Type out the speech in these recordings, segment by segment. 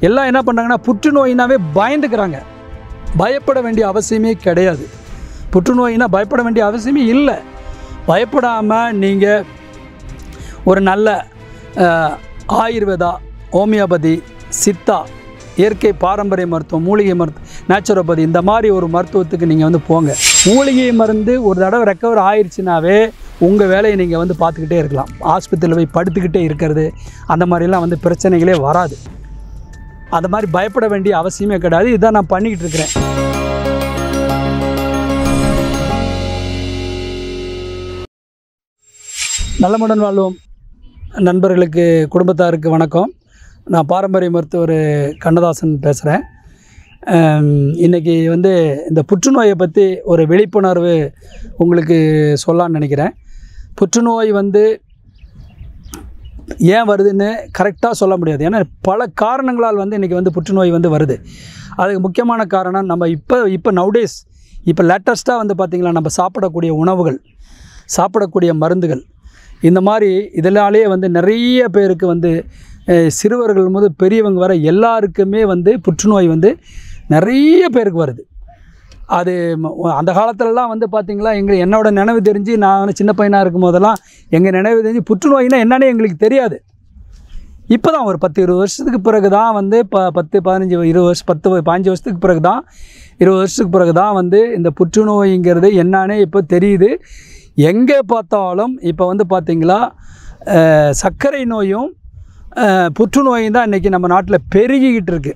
எல்லாம் என்ன பண்ணுறாங்கன்னா புற்றுநோயினாவே பயந்துக்கிறாங்க பயப்பட வேண்டிய அவசியமே கிடையாது புற்றுநோயினா பயப்பட வேண்டிய அவசியமே இல்லை பயப்படாமல் நீங்கள் ஒரு நல்ல அஹ், ஆயுர்வேதா ஹோமியோபதி சித்தா இயற்கை பாரம்பரிய மருத்துவம் மூலிகை மருத்துவம் நேச்சுரோபதி இந்த மாதிரி ஒரு மருத்துவத்துக்கு நீங்கள் வந்து போங்க மூலிகை மருந்து ஒரு தடவை ரெக்கவர் ஆயிடுச்சுனாவே உங்கள் வேலையை நீங்கள் வந்து பார்த்துக்கிட்டே இருக்கலாம் ஆஸ்பத்திரியில் போய் படுத்துக்கிட்டே இருக்கிறது அந்த மாதிரிலாம் வந்து பிரச்சனைகளே வராது அந்த மாதிரி பயப்பட வேண்டிய அவசியமே கிடையாது இதான் நான் பண்ணிக்கிட்டு இருக்கிறேன் நலமுடன் வாழ்வோம் நண்பர்களுக்கு குடும்பத்தாருக்கு வணக்கம் நான் பாரம்பரிய மருத்துவர் கண்ணதாசன் பேசுகிறேன் இன்றைக்கி வந்து இந்த புற்றுநோயை பற்றி ஒரு விழிப்புணர்வு உங்களுக்கு சொல்லலான்னு நினைக்கிறேன் புற்றுநோய் வந்து ஏன் வருதுன்னு கரெக்டாக சொல்ல முடியாது ஏன்னா பல காரணங்களால் வந்து இன்றைக்கி வந்து புற்றுநோய் வந்து வருது அதுக்கு முக்கியமான காரணம் நம்ம இப்போ இப்போ நவுடேஸ் இப்போ லேட்டஸ்ட்டாக வந்து பார்த்திங்களா நம்ம சாப்பிடக்கூடிய உணவுகள் சாப்பிடக்கூடிய மருந்துகள் இந்த மாதிரி இதனாலே வந்து நிறைய பேருக்கு வந்து அஹ், சிறுவர்கள் முதல் பெரியவங்க வர எல்லாருக்குமே வந்து புற்றுநோய் வந்து நிறைய பேருக்கு வருது அது ம- அந்த காலத்துலலாம் வந்து பார்த்திங்களா எங்கள் என்னோட நினைவு தெரிஞ்சு நான் வந்து சின்ன பையனாக இருக்கும் போதெல்லாம் எங்கள் நினைவு தெரிஞ்சு புற்றுநோயினா என்னன்னே எங்களுக்கு தெரியாது இப்போ தான் ஒரு பத்து இருபது வருஷத்துக்கு பிறகு தான் வந்து ப பத்து பதினஞ்சு இருபது வருஷம் பத்து பதினஞ்சு வருஷத்துக்கு பிறகு தான் இருபது வருஷத்துக்கு பிறகு தான் வந்து இந்த புற்றுநோய்ங்கிறது என்னன்னே இப்போ தெரியுது எங்கே பார்த்தாலும் இப்போ வந்து பார்த்திங்களா அஹ், சர்க்கரை நோயும் அஹ், புற்றுநோயும் தான் இன்றைக்கி நம்ம நாட்டில் பெருகிக்கிட்டு இருக்குது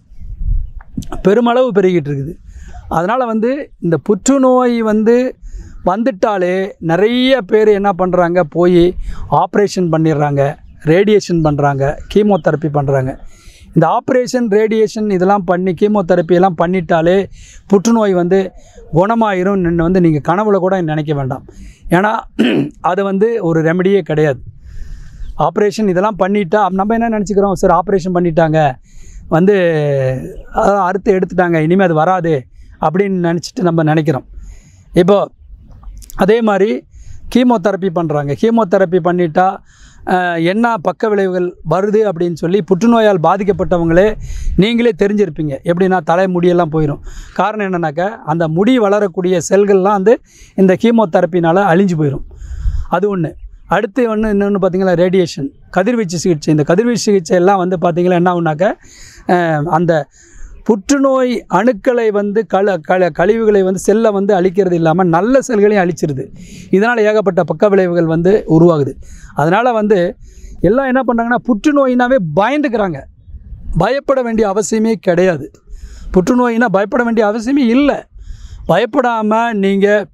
பெருமளவு பெருகிட்டு இருக்குது அதனால் வந்து இந்த புற்றுநோய் வந்து வந்துட்டாலே நிறைய பேர் என்ன பண்ணுறாங்க போய் ஆப்ரேஷன் பண்ணிடுறாங்க ரேடியேஷன் பண்ணுறாங்க கீமோதெரப்பி பண்ணுறாங்க இந்த ஆப்ரேஷன் ரேடியேஷன் இதெல்லாம் பண்ணி கீமோதெரப்பி எல்லாம் பண்ணிட்டாலே புற்றுநோய் வந்து குணமாயிரும் வந்து நீங்கள் கனவுல கூட நினைக்க வேண்டாம் ஏன்னா அது வந்து ஒரு ரெமடியே கிடையாது ஆப்ரேஷன் இதெல்லாம் பண்ணிட்டா நம்ம என்ன நினச்சிக்கிறோம் சார் ஆப்ரேஷன் பண்ணிட்டாங்க வந்து அதான் அறுத்து எடுத்துட்டாங்க இனிமேல் அது வராது அப்படின்னு நினச்சிட்டு நம்ம நினைக்கிறோம் இப்போ அதே மாதிரி கீமோதெரப்பி பண்ணுறாங்க கீமோதெரப்பி பண்ணிட்டா அஹ், என்ன பக்க விளைவுகள் வருது அப்படின்னு சொல்லி புற்றுநோயால் பாதிக்கப்பட்டவங்களே நீங்களே தெரிஞ்சிருப்பீங்க எப்படின்னா தலைமுடியெல்லாம் போயிடும் காரணம் என்னன்னாக்கா அந்த முடி வளரக்கூடிய செல்கள்லாம் வந்து இந்த கீமோதெரப்பினால் அழிஞ்சு போயிடும் அது ஒன்று அடுத்து ஒன்று இன்னொன்று பார்த்தீங்கன்னா ரேடியேஷன் கதிர்வீச்சு சிகிச்சை இந்த கதிர்வீச்சு சிகிச்சை எல்லாம் வந்து பார்த்தீங்கன்னா என்ன ஆகுனாக்க அஹ், அந்த புற்றுநோய் அணுக்களை வந்து கல கல கழிவுகளை வந்து செல்லை வந்து அழிக்கிறது இல்லாமல் நல்ல செல்களையும் அழிச்சிருது இதனால் ஏகப்பட்ட பக்க விளைவுகள் வந்து உருவாகுது அதனால் வந்து எல்லாம் என்ன பண்ணுறாங்கன்னா புற்றுநோயினாவே பயந்துக்கிறாங்க பயப்பட வேண்டிய அவசியமே கிடையாது புற்றுநோயினா பயப்பட வேண்டிய அவசியமே இல்லை பயப்படாமல் நீங்கள்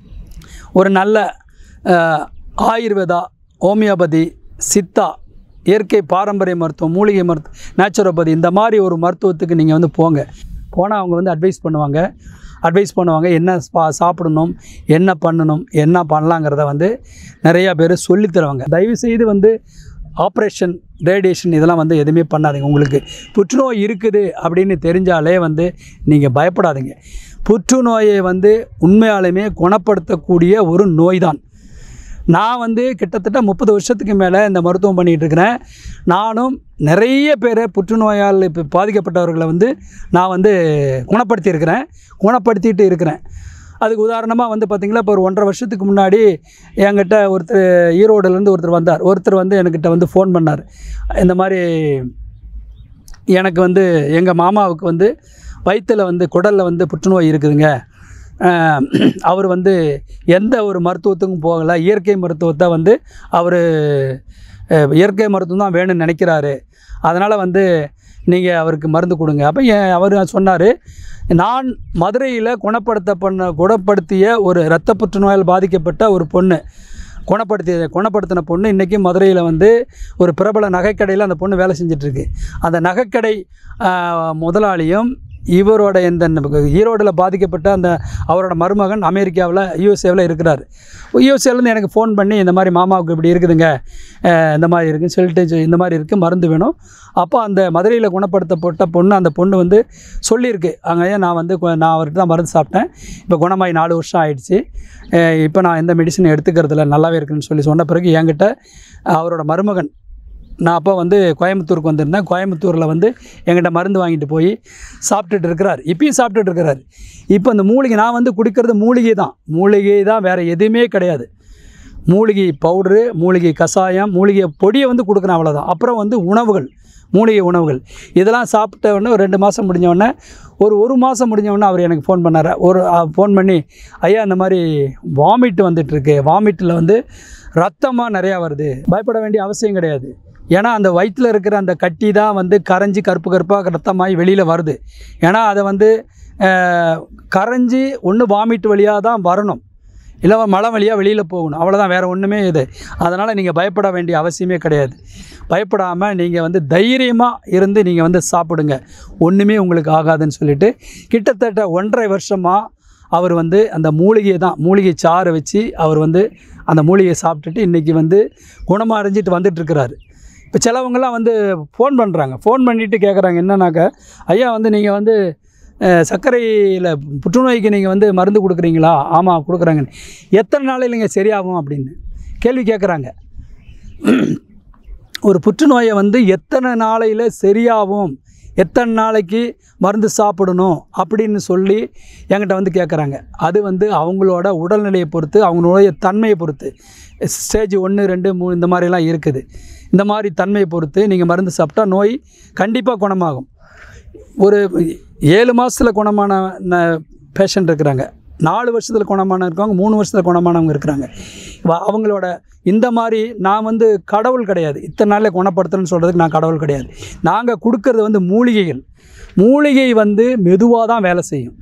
ஒரு நல்ல அஹ், ஆயுர்வேதா ஹோமியோபதி சித்தா இயற்கை பாரம்பரிய மருத்துவம் மூலிகை மருத்துவம் நேச்சுரோபதி இந்த மாதிரி ஒரு மருத்துவத்துக்கு நீங்கள் வந்து போங்க போனால் அவங்க வந்து அட்வைஸ் பண்ணுவாங்க அட்வைஸ் பண்ணுவாங்க என்ன சா சாப்பிடணும் என்ன பண்ணணும் என்ன பண்ணலாங்கிறத வந்து நிறையா பேர் சொல்லித் தருவாங்க தயவுசெய்து வந்து ஆப்ரேஷன் ரேடியேஷன் இதெல்லாம் வந்து எதுவுமே பண்ணாதீங்க உங்களுக்கு புற்றுநோய் இருக்குது அப்படின்னு தெரிஞ்சாலே வந்து நீங்கள் பயப்படாதீங்க புற்றுநோயை வந்து உண்மையாலுமே குணப்படுத்தக்கூடிய ஒரு நோய் தான் நான் வந்து கிட்டத்தட்ட முப்பது வருஷத்துக்கு மேலே இந்த மருத்துவம் பண்ணிகிட்டு இருக்கிறேன் நானும் நிறைய பேரை புற்றுநோயால் இப்போ பாதிக்கப்பட்டவர்களை வந்து நான் வந்து குணப்படுத்தியிருக்கிறேன் குணப்படுத்திட்டு இருக்கிறேன் அதுக்கு உதாரணமாக வந்து பார்த்திங்களா இப்போ ஒரு ஒன்றரை வருஷத்துக்கு முன்னாடி என்கிட்ட ஒருத்தர் ஈரோடுலேருந்து ஒருத்தர் வந்தார் ஒருத்தர் வந்து என்கிட்ட வந்து ஃபோன் பண்ணார் இந்த மாதிரி எனக்கு வந்து எங்கள் மாமாவுக்கு வந்து வயிற்றில் வந்து குடலில் வந்து புற்றுநோய் இருக்குதுங்க அஹ், அவர் வந்து எந்த ஒரு மருத்துவத்துக்கும் போகலை இயற்கை மருத்துவத்தை வந்து அவர் இயற்கை மருத்துவம் தான் வேணும்னு நினைக்கிறாரு அதனால் வந்து நீங்கள் அவருக்கு மருந்து கொடுங்க அப்போ என் அவர் சொன்னார் நான் மதுரையில் குணப்படுத்த பண்ண குணப்படுத்திய ஒரு இரத்த புற்றுநோயால் பாதிக்கப்பட்ட ஒரு பொண்ணு குணப்படுத்திய குணப்படுத்தின பொண்ணு இன்றைக்கி மதுரையில் வந்து ஒரு பிரபல நகைக்கடையில் அந்த பொண்ணு வேலை செஞ்சிட்ருக்கு அந்த நகைக்கடை ஆஹ், முதலாளியும் இவரோட இந்த ஈரோடில் பாதிக்கப்பட்ட அந்த அவரோட மருமகன் அமெரிக்காவில் யூஎஸ்ஏவில் இருக்கிறார் யூஎஸ்ஏலேருந்து எனக்கு ஃபோன் பண்ணி இந்த மாதிரி மாமாவுக்கு இப்படி இருக்குதுங்க அஹ், இந்த மாதிரி இருக்குன்னு சொல்லிட்டு சொ- இந்த மாதிரி இருக்குது மருந்து வேணும் அப்போ அந்த மதுரையில் குணப்படுத்தப்பட்ட பொண்ணு அந்த பொண்ணு வந்து சொல்லியிருக்கு அங்கே நான் வந்து கு- நான் அவர்கிட்ட தான் மருந்து சாப்பிட்டேன் இப்போ குணமாகி நாலு வருஷம் ஆயிடுச்சு அஹ், இப்போ நான் எந்த மெடிசன் எடுத்துக்கிறதில்ல நல்லாவே இருக்குன்னு சொல்லி சொன்ன பிறகு என்கிட்ட அவரோட மருமகன் நான் அப்போ வந்து கோயம்புத்தூருக்கு வந்திருந்தேன் கோயம்புத்தூரில் வந்து எங்கிட்ட மருந்து வாங்கிட்டு போய் சாப்பிட்டுட்டு இருக்கிறார் இப்பயும் சாப்பிட்டுட்டு இருக்கிறார் இப்போ இந்த மூலிகை நான் வந்து குடிக்கிறது மூலிகை தான் மூலிகை தான் வேறு எதுவுமே கிடையாது மூலிகை பவுட்ரு மூலிகை கஷாயம் மூலிகை பொடியை வந்து கொடுக்குறேன் அவ்வளோதான் அப்புறம் வந்து உணவுகள் மூலிகை உணவுகள் இதெல்லாம் சாப்பிட்ட உடனே ஒரு ரெண்டு மாதம் முடிஞ்ச உடனே ஒரு ஒரு மாதம் முடிஞ்ச உடனே அவர் எனக்கு ஃபோன் பண்ணார் ஒரு ஃபோன் பண்ணி ஐயா இந்த மாதிரி வாமிட் வந்துட்டுருக்கு வாமிட்டில் வந்து ரத்தமாக நிறையா வருது பயப்பட வேண்டிய அவசியம் கிடையாது ஏன்னா அந்த வயிற்றில் இருக்கிற அந்த கட்டி தான் வந்து கரைஞ்சி கருப்பு கருப்பாக ரத்தமாகி வெளியில் வருது ஏன்னா அதை வந்து அஹ், கரைஞ்சி ஒன்று வாமிட் வழியாக தான் வரணும் இல்லை மலை வழியாக வெளியில் போகணும் அவ்வளோதான் வேறு ஒன்றுமே இது அதனால் நீங்கள் பயப்பட வேண்டிய அவசியமே கிடையாது பயப்படாமல் நீங்கள் வந்து தைரியமாக இருந்து நீங்கள் வந்து சாப்பிடுங்க ஒன்றுமே உங்களுக்கு ஆகாதுன்னு சொல்லிட்டு கிட்டத்தட்ட ஒன்றரை வருஷமாக அவர் வந்து அந்த மூலிகையை தான் மூலிகை சாறு வச்சு அவர் வந்து அந்த மூலிகையை சாப்பிட்டுட்டு இன்றைக்கி வந்து குணமாக அடைஞ்சிட்டு வந்துட்டுருக்கிறாரு இப்போ சிலவங்கெல்லாம் வந்து ஃபோன் பண்ணுறாங்க ஃபோன் பண்ணிவிட்டு கேட்குறாங்க என்னன்னாக்கா ஐயா வந்து நீங்கள் வந்து அஹ், சர்க்கரையில் புற்றுநோய்க்கு நீங்கள் வந்து மருந்து கொடுக்குறீங்களா ஆமாம் கொடுக்குறாங்க எத்தனை நாளையில் நீங்கள் சரியாகும் அப்படின்னு கேள்வி கேட்குறாங்க ஒரு புற்றுநோயை வந்து எத்தனை நாளையில் சரியாகும் எத்தனை நாளைக்கு மருந்து சாப்பிடணும் அப்படின்னு சொல்லி என்கிட்ட வந்து கேட்குறாங்க அது வந்து அவங்களோட உடல்நிலையை பொறுத்து அவங்களுடைய தன்மையை பொறுத்து ஸ்டேஜ் ஒன்று ரெண்டு மூணு இந்த மாதிரிலாம் இருக்குது இந்த மாதிரி தன்மையை பொறுத்து நீங்கள் மருந்து சாப்பிட்டா நோய் கண்டிப்பாக குணமாகும் ஒரு ஏழு மாதத்தில் குணமான பேஷண்ட் இருக்கிறாங்க நாலு வருஷத்தில் குணமான இருக்கவங்க மூணு வருஷத்தில் குணமானவங்க இருக்கிறாங்க வ- அவங்களோட இந்த மாதிரி நான் வந்து கடவுள் கிடையாது இத்தனை நாளில் குணப்படுத்துறேன்னு சொல்கிறதுக்கு நான் கடவுள் கிடையாது நாங்கள் கொடுக்கறது வந்து மூலிகைகள் மூலிகை வந்து மெதுவாக தான் வேலை செய்யும்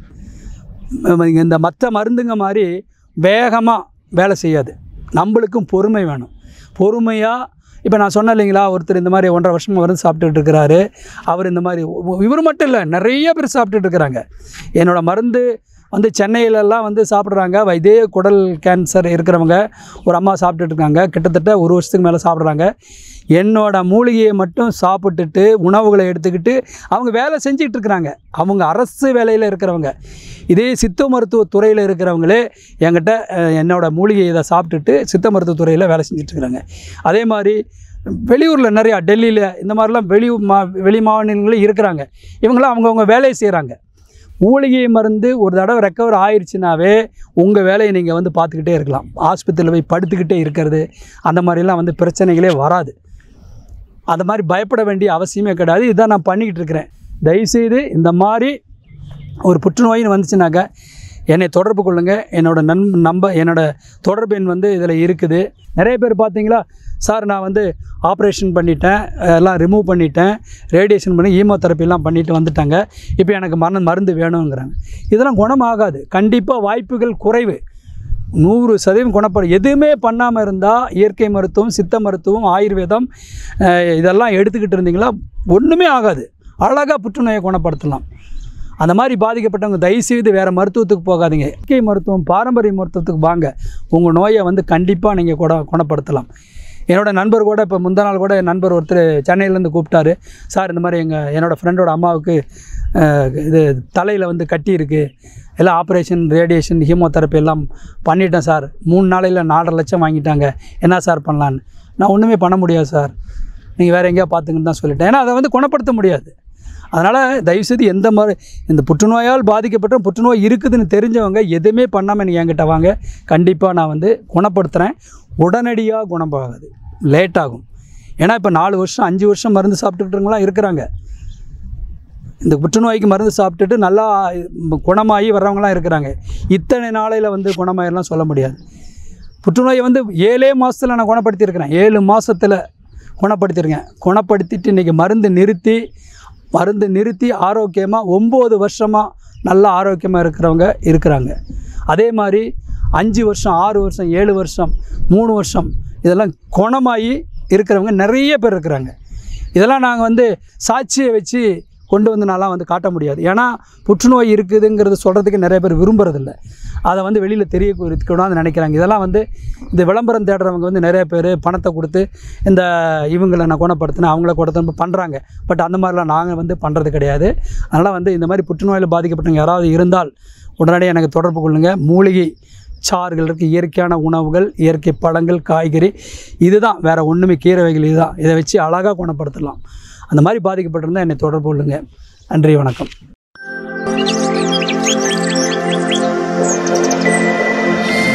ம- இந்த மற்ற மருந்துங்க மாதிரி வேகமாக வேலை செய்யாது நம்மளுக்கும் பொறுமை வேணும் பொறுமையாக இப்போ நான் சொன்னேன் இல்லைங்களா ஒருத்தர் இந்த மாதிரி ஒன்றரை வருஷமாக மருந்து சாப்பிட்டுட்டு இருக்கிறாரு அவர் இந்த மாதிரி இவர் மட்டும் இல்லை நிறைய பேர் சாப்பிட்டுட்டு இருக்கிறாங்க என்னோட மருந்து வந்து சென்னையிலலாம் வந்து சாப்பிட்றாங்க இதே குடல் கேன்சர் இருக்கிறவங்க ஒரு அம்மா சாப்பிட்டுட்டு இருக்காங்க கிட்டத்தட்ட ஒரு வருஷத்துக்கு மேலே சாப்பிட்றாங்க என்னோட மூலிகையை மட்டும் சாப்பிட்டுட்டு உணவுகளை எடுத்துக்கிட்டு அவங்க வேலை செஞ்சுட்டு இருக்கிறாங்க அவங்க அரசு வேலையில் இருக்கிறவங்க இதே சித்த மருத்துவ துறையில் இருக்கிறவங்களே என்கிட்ட அஹ், என்னோட மூலிகையை இதை சாப்பிட்டுட்டு சித்த மருத்துவ துறையில் வேலை செஞ்சுட்டு இருக்கிறாங்க அதே மாதிரி வெளியூரில் நிறையா டெல்லியில் இந்த மாதிரிலாம் வெளி மா வெளி மாநிலங்களில் இருக்கிறாங்க இவங்களாம் அவங்கவுங்க வேலையை செய்கிறாங்க மூலிகை மருந்து ஒரு தடவை ரெக்கவர் ஆயிடுச்சுனாவே உங்கள் வேலையை நீங்கள் வந்து பார்த்துக்கிட்டே இருக்கலாம் ஆஸ்பத்திரியில் போய் படுத்துக்கிட்டே இருக்கிறது அந்த மாதிரிலாம் வந்து பிரச்சனைகளே வராது அந்த மாதிரி பயப்பட வேண்டிய அவசியமே கிடையாது இதான் நான் பண்ணிக்கிட்டு இருக்கிறேன் தயவுசெய்து இந்த மாதிரி ஒரு புற்றுநோயின்னு வந்துச்சுனாக்கா என்னை தொடர்பு கொள்ளுங்கள் என்னோட நன் நம்ப என்னோட தொடர்பு எண் வந்து இதில் இருக்குது நிறைய பேர் பார்த்தீங்களா சார் நான் வந்து ஆப்ரேஷன் பண்ணிட்டேன் எல்லாம் ரிமூவ் பண்ணிட்டேன் ரேடியேஷன் பண்ணி ஈமோதெரப்பிலாம் பண்ணிட்டு வந்துட்டாங்க இப்போ எனக்கு மரண மருந்து வேணுங்கிறாங்க இதெல்லாம் குணமாகாது கண்டிப்பாக வாய்ப்புகள் குறைவு நூறு சதவீதம் குணப்படும் எதுவுமே பண்ணாமல் இருந்தால் இயற்கை மருத்துவம் சித்த மருத்துவம் ஆயுர்வேதம் அஹ், இதெல்லாம் எடுத்துக்கிட்டு இருந்தீங்களா ஒன்றுமே ஆகாது அழகாக புற்றுநோயை குணப்படுத்தலாம் அந்த மாதிரி பாதிக்கப்பட்டவங்க தயவுசெய்து வேறு மருத்துவத்துக்கு போகாதீங்க இயற்கை மருத்துவம் பாரம்பரிய மருத்துவத்துக்கு வாங்க உங்கள் நோயை வந்து கண்டிப்பாக நீங்கள் குண குணப்படுத்தலாம் என்னோட நண்பர் கூட இப்போ முந்தா நாள் கூட என் நண்பர் ஒருத்தர் சென்னையிலேருந்து கூப்பிட்டாரு சார் இந்த மாதிரி எங்கள் என்னோடய ஃப்ரெண்டோட அம்மாவுக்கு அஹ், இது தலையில் வந்து கட்டி இருக்குது எல்லாம் ஆப்ரேஷன் ரேடியேஷன் ஹீமோதெரப்பி எல்லாம் பண்ணிட்டேன் சார் மூணு நாளையில் நாலரை லட்சம் வாங்கிட்டாங்க என்ன சார் பண்ணலான்னு நான் ஒன்றுமே பண்ண முடியாது சார் நீங்கள் வேறு எங்கேயா பார்த்துங்கன்னு தான் சொல்லிட்டேன் ஏன்னா அதை வந்து குணப்படுத்த முடியாது அதனால் தயவுசெய்து எந்த மாதிரி இந்த புற்றுநோயால் பாதிக்கப்பட்ட புற்றுநோய் இருக்குதுன்னு தெரிஞ்சவங்க எதுவுமே பண்ணாமல் நீங்கள் என்கிட்ட வாங்க கண்டிப்பாக நான் வந்து குணப்படுத்துகிறேன் உடனடியாக குணமாகாது லேட் ஆகும் ஏன்னா இப்போ நாலு வருஷம் அஞ்சு வருஷம் மருந்து சாப்பிட்டுக்கிட்டவங்களாம் இருக்கிறாங்க இந்த புற்றுநோய்க்கு மருந்து சாப்பிட்டுட்டு நல்லா குணமாகி வர்றவங்களாம் இருக்கிறாங்க இத்தனை நாளையில் வந்து குணமாயிரலாம் சொல்ல முடியாது புற்றுநோயை வந்து ஏழே மாதத்தில் நான் குணப்படுத்தியிருக்கிறேன் ஏழு மாதத்தில் குணப்படுத்தியிருக்கேன் குணப்படுத்திட்டு இன்றைக்கி மருந்து நிறுத்தி மருந்து நிறுத்தி ஆரோக்கியமாக ஒம்பது வருஷமாக நல்லா ஆரோக்கியமாக இருக்கிறவங்க இருக்கிறாங்க அதே மாதிரி அஞ்சு வருஷம் ஆறு வருஷம் ஏழு வருஷம் மூணு வருஷம் இதெல்லாம் குணமாகி இருக்கிறவங்க நிறைய பேர் இருக்கிறாங்க இதெல்லாம் நாங்கள் வந்து சாட்சியை வச்சு கொண்டு வந்து நான்லாம் வந்து காட்ட முடியாது ஏன்னா புற்றுநோய் இருக்குதுங்கிறது சொல்கிறதுக்கு நிறைய பேர் விரும்புறதில்ல அதை வந்து வெளியில் தெரிய கூடாது நினைக்கிறாங்க இதெல்லாம் வந்து இந்த விளம்பரம் தேடுறவங்க வந்து நிறைய பேர் பணத்தை கொடுத்து இந்த இவங்களை நான் குணப்படுத்தினேன் அவங்கள குணத்தை பண்ணுறாங்க பட் அந்த மாதிரிலாம் நாங்கள் வந்து பண்ணுறது கிடையாது அதனால் வந்து இந்த மாதிரி புற்றுநோயில் பாதிக்கப்பட்டவங்க யாராவது இருந்தால் உடனடியாக எனக்கு தொடர்பு கொள்ளுங்கள் மூலிகை சாறுகள் இருக்குது இயற்கையான உணவுகள் இயற்கை பழங்கள் காய்கறி இதுதான் வேறு ஒன்றுமே கீரை வகைகள் இதுதான் இதை வச்சு அழகாக குணப்படுத்தலாம் அந்த மாதிரி பாதிக்கப்பட்டிருந்தால் என்னை தொடர்பு கொள்ளுங்க நன்றி வணக்கம்